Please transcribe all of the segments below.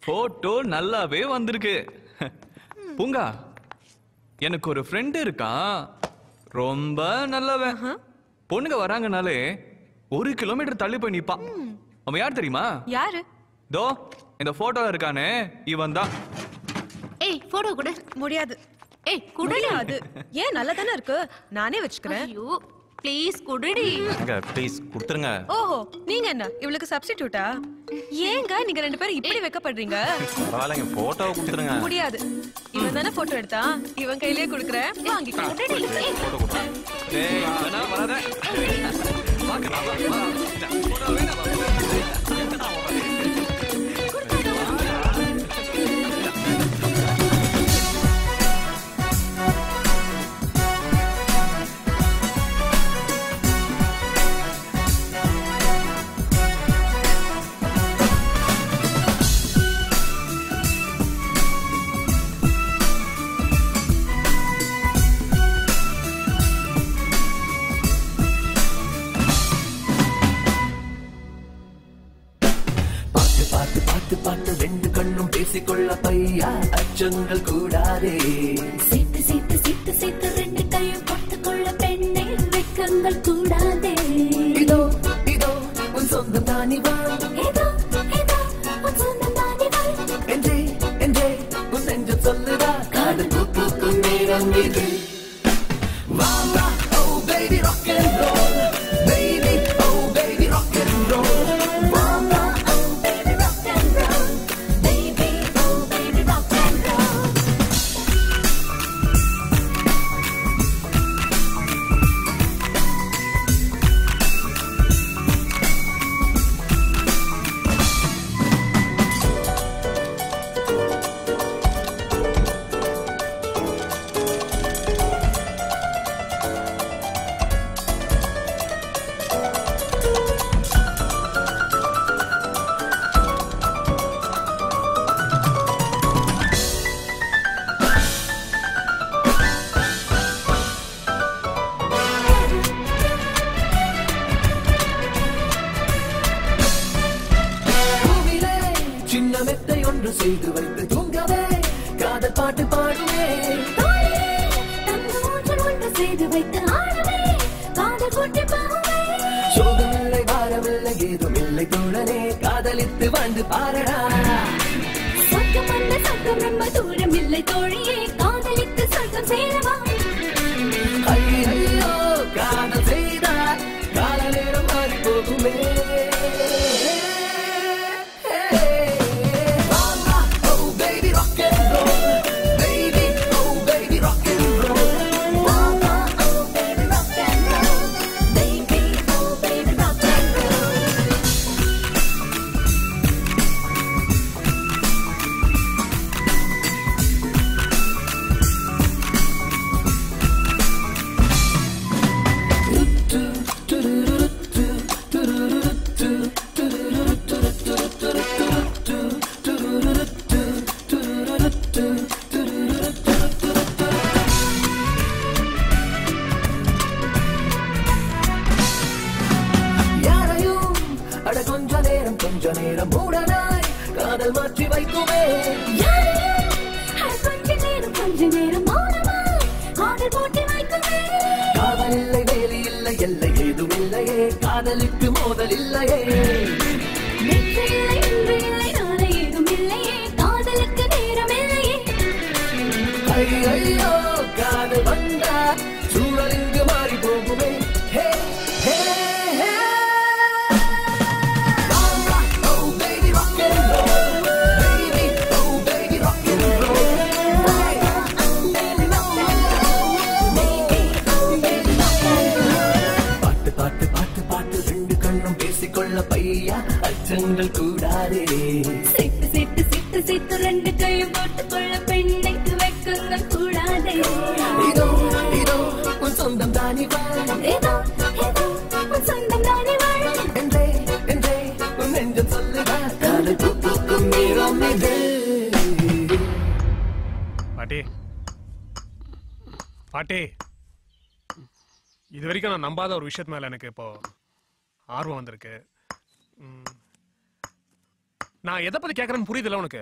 Photo நல்லாவே வந்திருக்கு பூங்கா எனக்கு ஒரு ஃப்ரெண்ட் இருக்கான் ரொம்ப நல்லவன் பொண்ணுங்க வராங்கனாலே ஒரு கிலோமீட்டர் தள்ளி போய் நிப்பான் அவன் யார் தெரியுமா யாரு தோ இந்த போட்டோல இருக்கானே இவன் தான் ஏய் போட்டோ கொடு முடியாது ஏய் குடுடி முடியாது ஏன் நல்லா தானே இருக்கு நானே வச்சுக்கிறேன் ஐயோ ப்ளீஸ் குடுடி ஏங்க ப்ளீஸ் கொடுத்துருங்க ஓஹோ நீங்க என்ன இவளுக்கு சப்ஸ்டிடியூட்டா ஏங்க நீங்க ரெண்டு பேரும் இப்படி வெக்கப்படுறீங்க பரவாயில்லைங்க போட்டோவை கொடுத்துருங்க முடியாது இவன் தானே போட்டோ எடுத்தான் இவன் கையிலேயே கொடுக்குறேன் வாங்கிக்கோ போட்டோ கொடுத்துருங்க டேய் வேணா வராத பார்க்கலாம், வா, வா. இந்த photo வேணா, வா. பாட்டு பாட்டு பாட்டு பாட்டு ரெண்டு கண்ணும் பேசிக்கொள்ள பையா அச்சங்கள் கூடாதே சேர்த்து சேர்த்து சேர்த்து சேர்த்து ரெண்டு கையும் கொட்டுக்கொள்ள பெண்ணே வெக்கங்கள் கூடாதே இதோ இதோ உன் சொந்தம் தானி வா ஏதோ ஏதோ உன் சொந்தம் தானே வா. என்றே என்றே உன் நெஞ்சம் சொல்லுதா காதல் பூ பூக்கும் நேரம் இது வா வா oh baby rock and roll baby oh baby rock and roll வா, வா, oh baby rock and roll. Baby, oh baby rock and roll. பூவிலே சின்ன மெத்தை ஒன்று செய்து வைத்து தூங்கவே காதல் பாட்டு பாடுவே தாயே, தங்க ஊஞ்சல் ஒன்று செய்து வைத்து ஆடவே, காதல் கொட்டி போகவே. சோகமில்லை பாரமில்லை ஏதுமில்லை தோழனே காதலித்து வாழ்ந்து பாரடா சொர்க்கம் அல்ல, சொர்க்கம் ரொம்ப தூரம் இல்லை தோழியே காதலித்து சொர்க்கம் சேரவா ஐயோ காதல் செய்தால் கால நேரம் மாறி போகுமே Mama, oh baby rock and roll baby oh baby rock and roll Mama, oh baby rock and roll. Baby, oh baby rock and roll. யாரையும் அட கொஞ்ச நேரம் கொஞ்ச நேரம் மூடனாய் காதல் மாற்றி வைக்குமே யாரையும் அட கொஞ்ச நேரம் கொஞ்ச நேரம் மௌனமா காதல் போட்டி வைக்குமே காதல் இல்லை வேலி இல்லை எல்லை ஏதும் இல்லையே காதலுக்கு மோதல் இல்லையே நேற்று இல்லை இன்று இல்லை நாளை ஏதும் இல்லையே காதலுக்கு நேரம் இல்லையே ஐயோ காதல் வந்தா சூழல் இங்கு மாறி போகுமே ஹே ஹே ஹே Mama, oh baby rock and roll baby oh baby rock and roll Mama, oh baby rock and roll. Baby, oh baby rock and roll. பாட்டு பாட்டு பாட்டு பாட்டு ரெண்டு கண்ணும் பேசிக்கொள்ள பையா அச்சங்கள் கூடாதே சிட்டு சிட்டு சிட்டு சிட்டு ரெண்டு கையும் போட்டுக்கொள்ள பெண்ணைக்கு வெக்கங்கள் கூடாதே இதோ இதோ உன் சொந்தம் தானி வா ஏதோ ஏதோ உன் சொந்தம் தானே வாழ என்றே என்றே உன் நெஞ்சம் சொல்லுதா காதல் பூ பூக்கும் நேரம் இது பாட்டி பாட்டி இது வரைக்கும் நான் நம்பாத ஒரு விஷயத்து மேல எனக்கு இப்போ ஆர்வம் வந்திருக்கு ம். நான் எதை பத்தி கேக்குறேன்னு புரியுதுல உனக்கு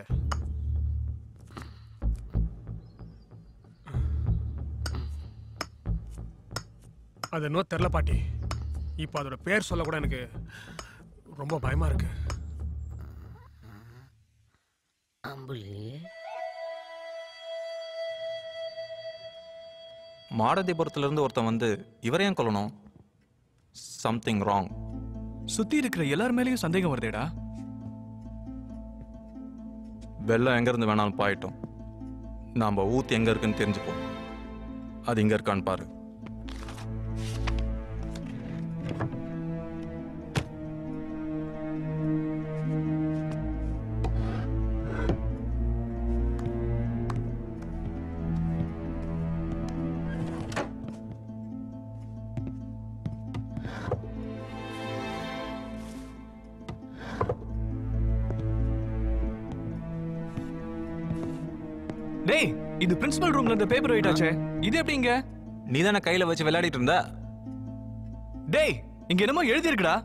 அது இன்னும் தெரில பாட்டி இப்போ அதோட பேர் சொல்ல கூட எனக்கு ரொம்ப பயமா இருக்கு அம்புலி மாடதிபுரத்துல இருந்து ஒருத்தன் வந்து இவரையும் கொல்லணும் சம்திங் ராங் சுத்தி இருக்கிற எல்லார் மேலயும் சந்தேகம் வருதேடா வெள்ளம் எங்க இருந்து வேணாலும் பாயிட்டோம் நாம ஊத்து எங்க இருக்குன்னு தெரிஞ்சுப்போம் அது இங்க இருக்கான்னு பாரு டேய் இது பிரின்சிபல் ரூம்ல இருந்த பேப்பர் வெயிட் ஆச்சே இது எப்படி இங்க நீ தானே கையில வச்சு விளையாடிட்டு இருந்த டேய் இங்க என்னமோ எழுதி இருக்குடா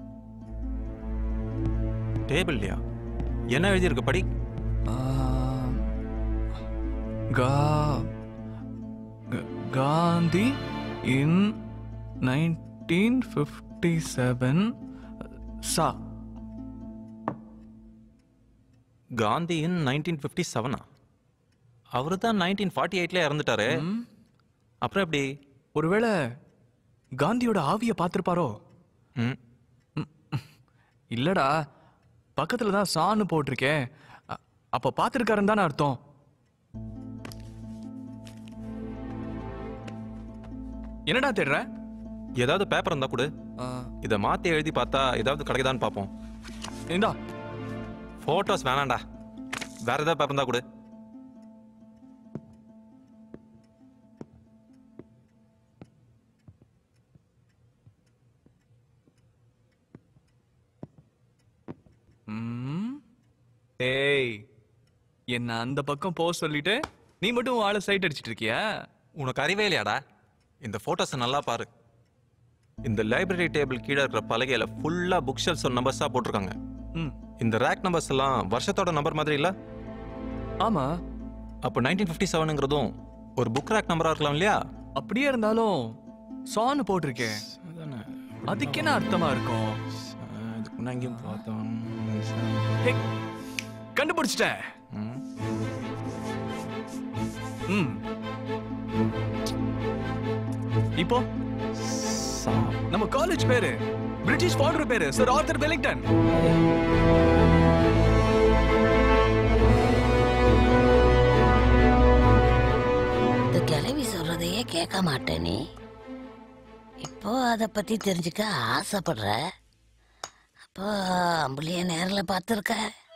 டேபிள்லையா என்ன எழுதியிருக்கு படி கா க- Gandhi in nineteen fifty seven சா காந்தி இன் நைன்டீன் ஃபிஃப்டி செவனா அவரு தான் நைன்டீன் ஃபார்ட்டி எயிட்ல இறந்துட்டாரு அப்புறம் எப்படி ஒருவேளை காந்தியோட ஆவிய பார்த்திருப்பாரோ ம் இல்லடா பக்கத்துல தான் சான்னு போட்டிருக்கேன் அ- அப்ப பார்த்திருக்காருன்னு தானே அர்த்தம் என்னடா தேடுற ஏதாவது பேப்பர் இருந்தா கொடு ஆ, இதை மாத்தி எழுதி பார்த்தா ஏதாவது கிடைக்குதான்னு பார்ப்போம் இந்தா போட்டோஸ் வேணாம்டா வேற ஏதாவது பேப்பர் இருந்தா கொடு ம். ஏய் என்ன அந்த பக்கம் போக சொல்லிட்டு நீ மட்டும் உன் ஆளை சைட் அடிச்சிட்டு இருக்கியா உனக்கு அறிவே இல்லையாடா இந்த போட்டோஸ் நல்லா பாரு இந்த லைப்ரரி டேபிள் கீழே இருக்கிற பலகையில ஃபுல்லா புக் ஷெல்ஸ் நம்பர்ஸா போட்டிருக்காங்க ம் இந்த ரேக் நம்பர்ஸ் எல்லாம் வருஷத்தோட நம்பர் மாதிரி இல்ல ஆமா அப்போ நைன்டீன் ஃபிஃப்டி செவனுங்கிறதும் ஒரு புக் ரேக் நம்பரா இருக்கலாம் இல்லையா அப்படியே இருந்தாலும் சான்னு போட்டிருக்கேன் அதுக்கு என்ன அர்த்தமா இருக்கும் இதுக்கு முன்னாடி எங்கேயும் பார்த்தோம் ஹே, கண்டுபிடிச்சிட்டேன் ம். ம் இப்போ நம்ம காலேஜ் பேரு பிரிட்டிஷ் ஃபாதர் பேரு சர் ஆர்தர் வெலிங்டன் இந்த கிளவி சொல்றதையே கேட்க மாட்டே நீ இப்போ அதை பத்தி தெரிஞ்சுக்க ஆசைப்படுற அப்போ அம்புலிய நேர்ல பார்த்துருக்க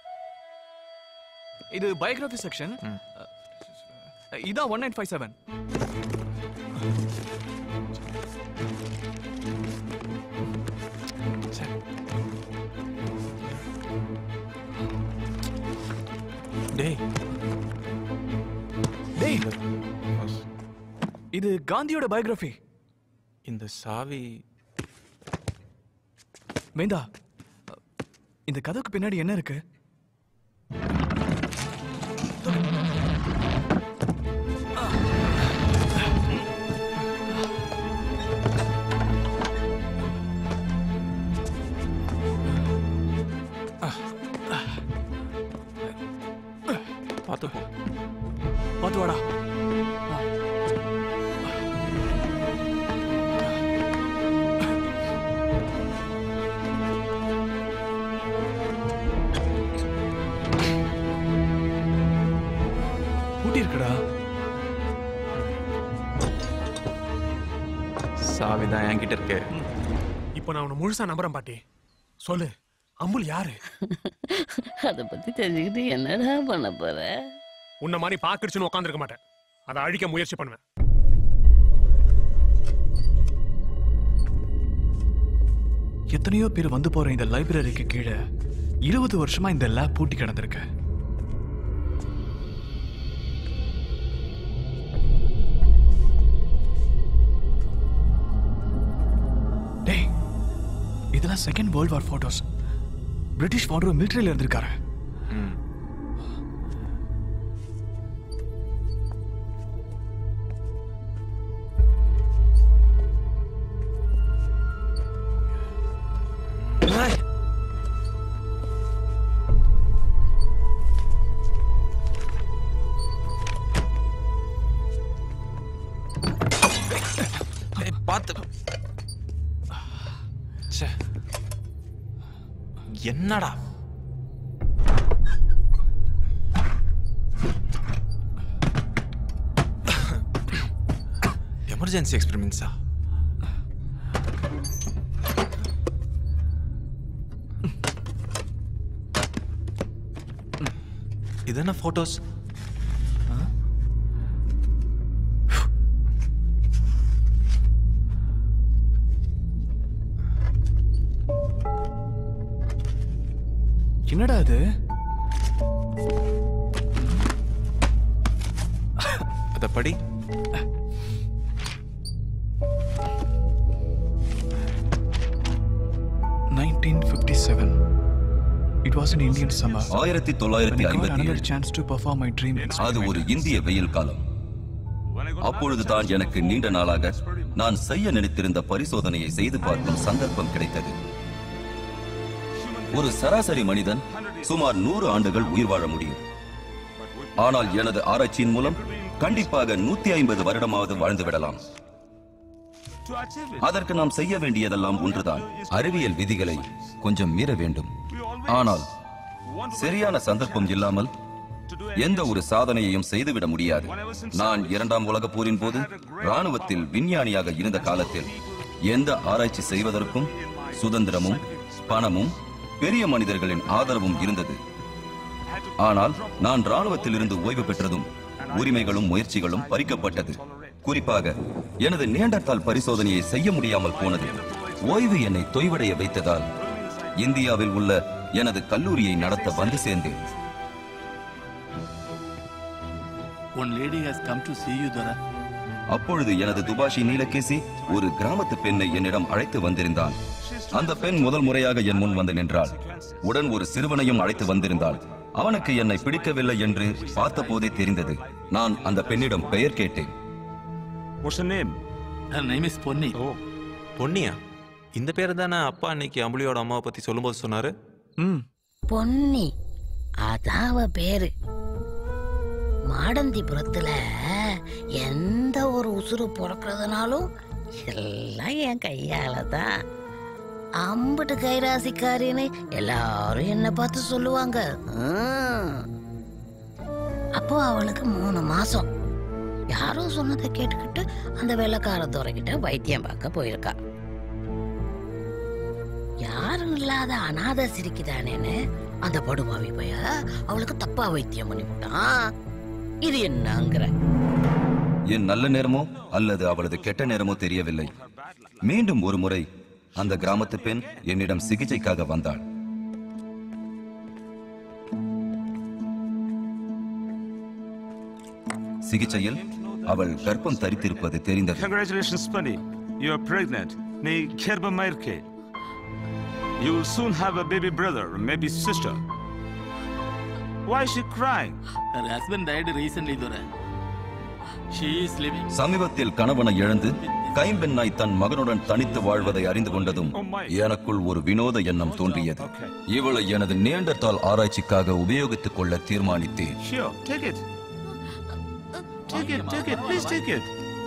இது பயோகிராஃபி செக்ஷன் இதான் ஒன் நைன் ஃபைவ் செவன் டேய் டேய் இது காந்தியோட பயோகிராஃபி இந்த சாவி வேந்தா இந்த கதைக்கு பின்னாடி என்ன இருக்கு பார்த்து போ பார்த்து வாடா பூட்டி இருக்குடா சாவி தான் என்கிட்ட இருக்கு இப்போ நான் உன்னை முழுசா நம்புறேன் பாட்டி சொல்லு அம்புல் யாரு அதை பத்தி தெரிஞ்சுக்கிட்டு என்னடா பண்ண போற உன்ன மாதிரி பாக்கிடுச்சுன்னு உட்காந்துருக்க மாட்டேன் அதை அழிக்க முயற்சி பண்ணுவேன் எத்தனையோ பேர் வந்து போற இந்த லைப்ரரிக்கு கீழே இருபது வருஷமா இந்த லேப் பூட்டி கிடந்திருக்கு டேய் இதெல்லாம் second world war photos British warder மிலிட்டரியில இருந்திருக்காரு பார்த்து ச்சே. என்னடா எமர்ஜென்சி எக்ஸ்பெரிமெண்ட்ஸா இது என்ன போட்டோஸ் என்னடா அது அத படி nineteen fifty seven it was an Indian summer ஆயிரத்தி when தொள்ளாயிரத்தி I got ஐம்பத்தி another ஏழு chance to perform my dream அது ஒரு இந்திய வெயில் காலம் அப்பொழுது தான் எனக்கு நீண்ட நாளாக நான் செய்ய நினைத்திருந்த பரிசோதனையை செய்து பார்க்கும் சந்தர்ப்பம் கிடைத்தது ஒரு சராசரி மனிதன் சுமார் நூறு ஆண்டுகள் உயிர் வாழ முடியும் ஆனால் எனது ஆராய்ச்சியின் மூலம் கண்டிப்பாக நூத்தி ஐம்பது வருடமாவது வாழ்ந்து விடலாம் அதற்கு நாம் செய்ய வேண்டியதெல்லாம் ஒன்றுதான் அறிவியல் விதிகளை கொஞ்சம் மீற வேண்டும் ஆனால் சரியான சந்தர்ப்பம் இல்லாமல் எந்த ஒரு சாதனையையும் செய்துவிட முடியாது நான் இரண்டாம் உலகப் போரின் போது ராணுவத்தில் விஞ்ஞானியாக இருந்த காலத்தில் எந்த ஆராய்ச்சி செய்வதற்கும் சுதந்திரமும் பணமும் பெரிய மனிதர்களின் ஆதரவும் இருந்தது ஆனால் நான் ராணுவத்தில் இருந்து ஓய்வு பெற்றதும் உரிமைகளும் முயற்சிகளும் பறிக்கப்பட்டது குறிப்பாக எனது நேண்டர்தால் பரிசோதனையை செய்ய முடியாமல் போனது ஓய்வு என்னை தொய்வடைய வைத்ததால் இந்தியாவில் உள்ள எனது கல்லூரியை நடத்த வந்து சேர்ந்தேன் One lady has come to see you, Dora. அப்பொழுது எனது துபாஷி நீலகேசி ஒரு கிராமத்து பெண்ணை என்னிடம் அழைத்து வந்திருந்தான் அந்த பெண் முதல் முறையாக என் முன் வந்து நின்றாள் உடன் ஒரு சிறுவனையும் அழைத்து வந்திருந்தாள் அவனுக்கு என்னை பிடிக்கவில்லை என்று பார்த்த போதே தெரிந்தது நான் அந்த பெண்ணிடம் பெயர் கேட்டேன் What's her name? Her name is Ponni. ஓ பொன்னியா இந்த பேர் தானே அப்பா அன்னைக்கு அம்புலியோட அம்மாவை பத்தி சொல்லும்போது சொன்னாரு ம் பொன்னி அதான் அவ பேரு மாடந்திபுரத்துல எந்த ஒரு உசுறு பிறக்கிறதுனாலும் எல்லாம் என் கையால தான் அம்புட்டு கைராசிக்காரின்னு எல்லாரும் என்ன பார்த்து சொல்லுவாங்க ம். அப்போ அவளுக்கு மூணு மாசம் யாரோ சொன்னதை கேட்டுக்கிட்டு அந்த வெள்ளக்கார துறைக்கிட்ட வைத்தியம் பார்க்க போயிருக்கா யாரும் இல்லாத அனாதை சிரிக்குதானேன்னு அந்த படுபாவி பைய அவளுக்கு தப்பா வைத்தியம் பண்ணி விட்டான் இது என்னங்கிற என் நல்ல நேரமோ அல்லது அவளது கெட்ட நேரமோ தெரியவில்லை மீண்டும் ஒரு முறை அந்த கிராமத்து பெண் என்னிடம் சிகிச்சைக்காக வந்தாள் சிகிச்சையில் அவள் கர்ப்பம் தரித்திருப்பது தெரிந்தது Congratulations, Ponni. You are pregnant. May Kerba Mairke. You will soon have a baby brother, or maybe sister. Why is she crying? Her husband died recently, Dora. She is living. சமீபத்தில் கணவனை இழந்து கைம்பெண்ணாய் தன் மகனுடன் தனித்து வாழ்வதை அறிந்து கொண்டதும் எனக்குள் ஒரு வினோத எண்ணம் தோன்றியது இவளை எனது நேண்டர்தால் ஆராய்ச்சிக்காக உபயோகித்துக் கொள்ள தீர்மானித்தேன் Sure, take it. Take it, take it, please take it.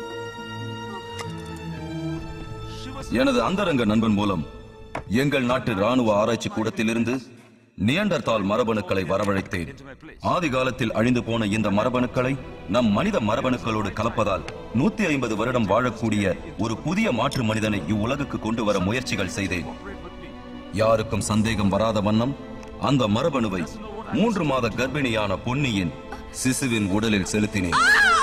எனது அந்தரங்க நண்பன் மூலம் எங்கள் நாட்டு ராணுவ ஆராய்ச்சி கூடத்திலிருந்து நியண்டர்தால் மரபணுக்களை வரவழைத்தேன் ஆதி காலத்தில் அழிந்து போன இந்த மரபணுக்களை நம் மனித மரபணுக்களோடு கலப்பதால் நூத்தி ஐம்பது வருடம் வாழக்கூடிய ஒரு புதிய மாற்று மனிதனை இவ்வுலகுக்கு கொண்டு வர முயற்சிகள் செய்தேன் யாருக்கும் சந்தேகம் வராத வண்ணம் அந்த மரபணுவை மூன்று மாத கர்ப்பிணியான பொன்னியின் சிசுவின் உடலில் செலுத்தினேன்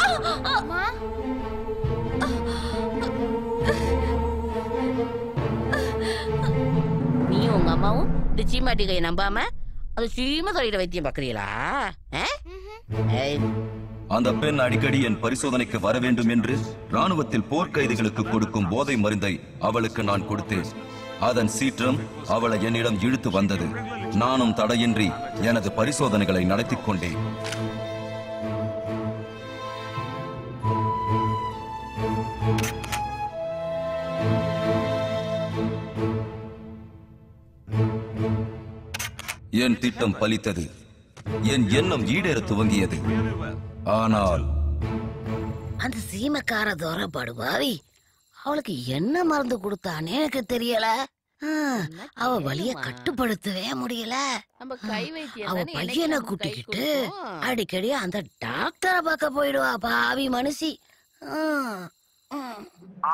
நீ உங்க அம்மாவும் இந்த சீமாட்டி கையை நம்பாம அது சீம தொழில வைத்தியம் பாக்குறீங்களா அந்த பெண் அடிக்கடி என் பரிசோதனைக்கு வர வேண்டும் என்று ராணுவத்தில் போர்க்கைதிகளுக்கு கொடுக்கும் போதை மருந்தை அவளுக்கு நான் கொடுத்தேன் அதன் சீற்றம் அவளை என்னிடம் இழுத்து வந்தது நானும் தடையின்றி எனது பரிசோதனைகளை நடத்திக் கொண்டேன் என் திட்டம் பலித்தது என் எண்ணம் ஈடேற துவங்கியது ஆனால் அந்த சீமக்கார துறை படுபாவி அவளுக்கு என்ன மருந்து கொடுத்தானே எனக்கு தெரியல ஆ, அவ வலிய கட்டுப்படுத்தவே முடியல நம்ம கை வைத்தியம் அவ தானே பையனை என்னைக்கு நமக்கு கை கூட்டிக்கிட்டு கொடுக்கும்? அடிக்கடி அந்த டாக்டரை பார்க்க போயிடுவா பாவி மனுஷி ஆ, ம்.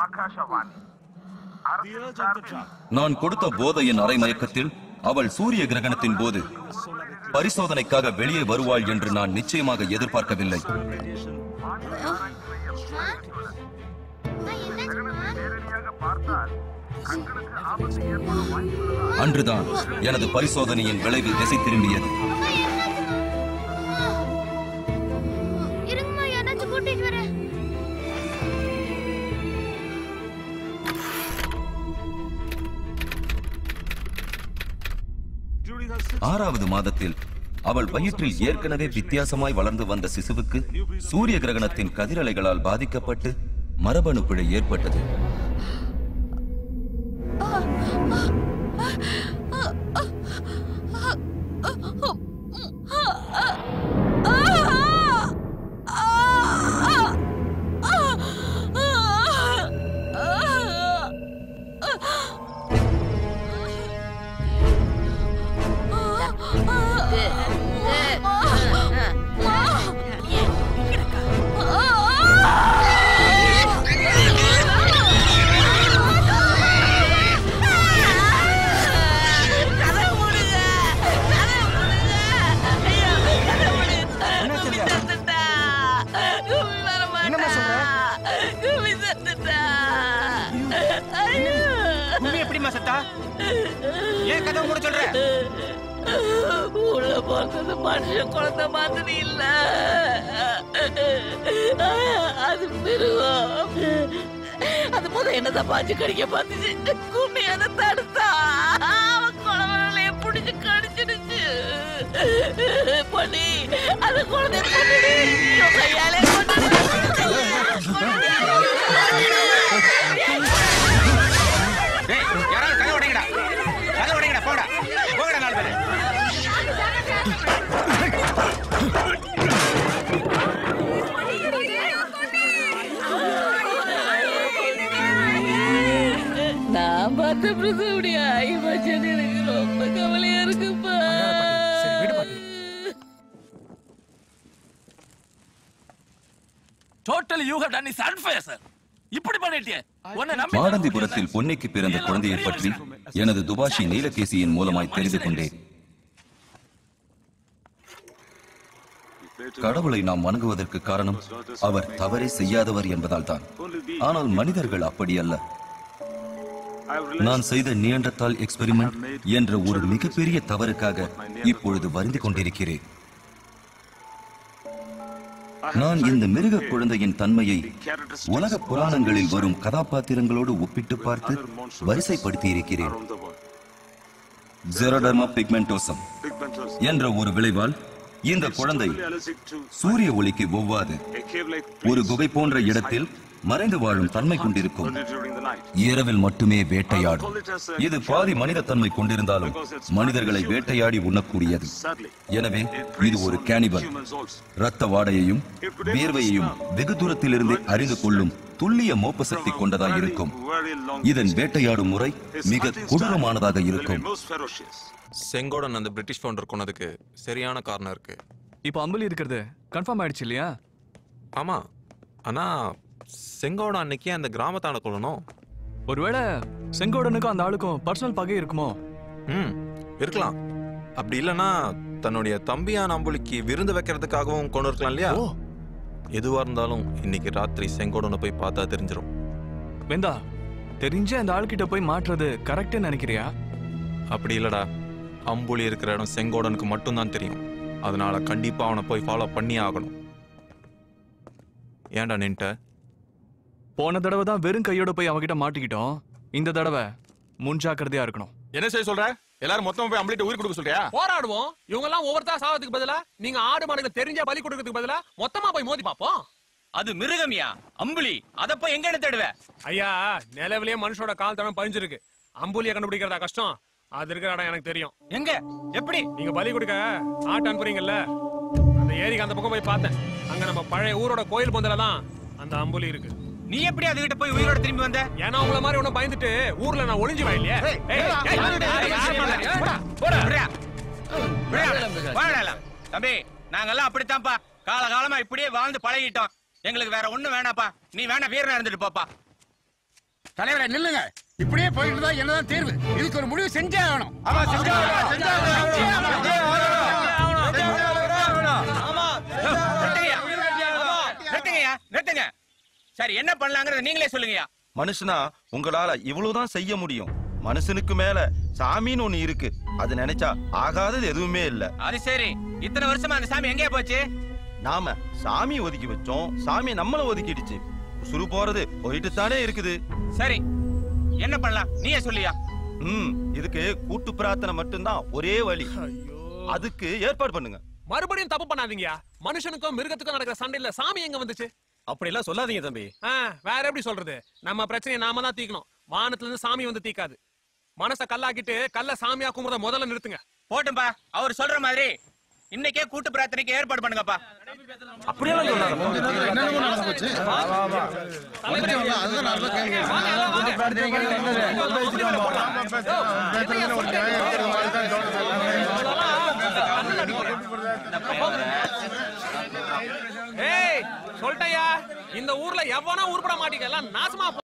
நான் கொடுத்த போதையின் அரை மயக்கத்தில் அவள் சூரிய கிரகணத்தின் போது பரிசோதனைக்காக வெளியே வருவாள் என்று நான் நிச்சயமாக எதிர்பார்க்கவில்லை அன்றுதான் எனது பரிசோதனையின் விளைவு திசை திரும்பியது இருங்கம்மா யாராச்சும் கூட்டிட்டு வரேன் ஆறாவது மாதத்தில் அவள் வயிற்றில் ஏற்கனவே வித்தியாசமாய் வளர்ந்து வந்த சிசுவுக்கு சூரிய கிரகணத்தின் கதிரலைகளால் பாதிக்கப்பட்டு மரபணு பிழை ஏற்பட்டது என்னம்மா சொல்ற கும்மி எப்படிம்மா சத்தா ஏன் கதை மூட சொல்ற உள்ள பிறந்தது மனுஷன் குழந்தை மாதிரி இல்ல அது மிருகம் அது முத என்னதான் பாஞ்சு கடிக்க பார்த்துச்சு கும்மி அதை தடுத்தா அவன் குழந்தைய பிடிச்சு கடிச்சிடுச்சு பண்ணி அது குழந்தைய கொண்டுடு இவன் கையாலே டேய் யாராவது கதை உடைங்கடா கதை உடைங்கடா போடா போங்கடா நாலு பேரு நான் பார்த்த பிரசவடைய ஆகி பச்சது எனக்கு ரொம்ப கவலையா இருக்குப்பா totally you have done is unfair sir இப்படி பண்ணிட்டியே உன்னை நம்பி மாடந்திபுரத்தில் பொன்னைக்கு பிறந்த குழந்தையை பற்றி எனது துபாஷி நீலகேசியின் மூலமாய் தெரிந்து கொண்டேன் கடவுளை நாம் வணங்குவதற்கு காரணம் அவர் தவறே செய்யாதவர் என்பதால் தான் ஆனால் மனிதர்கள் அப்படி அல்ல நான் செய்த நியண்டத்தால் எக்ஸ்பெரிமெண்ட் என்ற ஒரு மிகப்பெரிய தவறுக்காக இப்பொழுது வருந்திக் கொண்டிருக்கிறேன் நான் இந்த மிருக குழந்தையின் தன்மையை உலக புராணங்களில் வரும் கதாபாத்திரங்களோடு ஒப்பிட்டு பார்த்து வரிசைப்படுத்தி இருக்கிறேன் ஜெரோடர்மா பிக்மெண்டோசம் என்ற ஒரு விளைவால் இந்த குழந்தை சூரிய ஒளிக்கு ஒவ்வாது ஒரு குகை போன்ற இடத்தில் மறைந்து வாழும் தன்மை கொண்டிருக்கும் இரவில் மட்டுமே வேட்டையாடும் இது பாதி மனித தன்மை கொண்டிருந்தாலும் மனிதர்களை வேட்டையாடி உண்ணக்கூடியது எனவே இது ஒரு கேனிபல் இரத்த வாடையையும் வியர்வையையும் வெகு தூரத்திலிருந்தே அறிந்து கொள்ளும் துல்லிய மோப்ப சக்தி கொண்டதாக இருக்கும் இதன் வேட்டையாடும் முறை மிக கொடூரமானதாக இருக்கும் செங்கோடன் அந்த பிரிட்டிஷ் ஃபவுண்டர் கொன்னதுக்கு சரியான காரணம் இருக்கு இப்போ அம்புலி இருக்கிறது கன்ஃபார்ம் ஆயிடுச்சு இல்லையா ஆமா ஆனா செங்கோடன் அன்னைக்கு அந்த கிராமத்தான கொள்ளணும் ஒருவேளை செங்கோடனுக்கும் அந்த ஆளுக்கும் பர்சனல் பகை இருக்குமோ ம் இருக்கலாம் அப்படி இல்லைன்னா தன்னுடைய தம்பியான அம்புலிக்கு விருந்து வைக்கிறதுக்காகவும் கொண்டு இருக்கலாம் இல்லையா எதுவா இருந்தாலும் இன்னைக்கு ராத்திரி செங்கோடனை போய் பார்த்தா தெரிஞ்சிடும் வெந்தா தெரிஞ்ச அந்த ஆள்கிட்ட போய் மாற்றுறது கரெக்ட்னு நினைக்கிறியா அப்படி இல்லடா அம்புலி இருக்கிற இடம் செங்கோடனுக்கு மட்டும்தான் தெரியும் அதனால கண்டிப்பா அவனை போய் ஃபாலோ பண்ணி ஆகணும் ஏன்டா நின்ட்ட போன தடவை தான் வெறும் கையோட போய் அவகிட்ட மாட்டிக்கிட்டோம் இந்த தடவை முன்ஜாக்கிரதையா இருக்கணும் என்ன செய்ய சொல்ற எல்லாரும் மொத்தமா போய் அம்பளிட்ட உயிர் கொடுக்க சொல்றியா போராடுவோம் இவங்க எல்லாம் ஒவ்வொருத்தா சாவதுக்கு பதிலா நீங்க ஆடு மாடுகள் தெரிஞ்ச பலி கொடுக்கறதுக்கு பதிலா மொத்தமா போய் மோதி பாப்போம் அது மிருகமியா அம்புலி அத போய் எங்க என்ன தேடுவ ஐயா நிலவிலேயே மனுஷோட கால் தடம் பதிஞ்சிருக்கு அம்புலிய கண்டுபிடிக்கிறதா கஷ்டம் அது இருக்கிற இடம் எனக்கு தெரியும் எங்க எப்படி நீங்க பலி கொடுக்க ஆட்டு அனுப்புறீங்கல்ல அந்த ஏரிக்கு அந்த பக்கம் போய் பார்த்தேன் அங்க நம்ம பழைய ஊரோட கோயில் பொந்தல தான் அந்த அம்புலி இருக்கு நீ எப்படி அதுகிட்ட போய் உயிரோட திரும்பி வந்த ஏன்னா உங்கள மாதிரி ஒன்னும் பயந்துட்டு ஊர்ல நான் ஒளிஞ்சுவேன் இல்லையா ஏய், ஏய், போடா. விடுடா. விடுடா. வாடலாம். தம்பி நாங்கெல்லாம் அப்படித்தான்ப்பா கால காலமா இப்படியே வாழ்ந்து பழகிட்டோம் எங்களுக்கு வேற ஒண்ணும் வேணாப்பா நீ வேணா வீரனா இருந்துட்டு போப்பா தலைவரை நில்லுங்க இப்படியே போயிட்டு தான் என்னதான் தேர்வு இதுக்கு ஒரு முடிவு செஞ்சே ஆகணும் ஆமா செஞ்சே ஆகணும், செஞ்சே ஆகணும், செஞ்சே ஆகணும், செஞ்சே ஆகணும், செஞ்சே ஆகணும். நிறுத்துங்கய்யா. நிறுத்துங்கய்யா, நிறுத்துங்க சரி என்ன பண்ணலாங்கிறத நீங்களே சொல்லுங்கய்யா மனுஷனா உங்களால இவ்வளவுதான் செய்ய முடியும் மனுஷனுக்கு மேல சாமின்னு ஒண்ணு இருக்கு அது நினைச்சா ஆகாதது எதுவுமே இல்ல அது சரி இத்தனை வருஷமா அந்த சாமி எங்கேயா போச்சு நாம சாமி ஒதுக்கி வச்சோம் சாமி நம்மள ஒதுக்கிடுச்சு சுரு போறது போயிட்டு தானே இருக்குது சரி என்ன பண்ணலாம் நீயே சொல்லியா ம் இதுக்கு கூட்டு பிரார்த்தனை மட்டும்தான் ஒரே வழி அதுக்கு ஏற்பாடு பண்ணுங்க மறுபடியும் தப்பு பண்ணாதீங்கயா மனுஷனுக்கும் மிருகத்துக்கும் நடக்கிற சண்டையில சாமி எங்க வந்துச்சு அப்படி எல்லாம் சொல்லாதீங்க தம்பி ஆ, வேற எப்படி சொல்றது நம்ம பிரச்சனையை நாம தான் தீக்கணும் வானத்துல இருந்து சாமி வந்து தீக்காது மனச கல்லாக்கிட்டு கல்ல சாமியா கும்பிட முதல்ல நிறுத்துங்க போட்டும்பா அவர் சொல்ற மாதிரி இன்னைக்கே கூட்டு பிரார்த்தனைக்கு ஏற்பாடு பண்ணுங்கப்பா அப்படியெல்லாம் ஏய் சொல்லிட்டயா இந்த ஊர்ல எவனா உருப்பட மாட்டீங்க எல்லாம் நாசமா போ-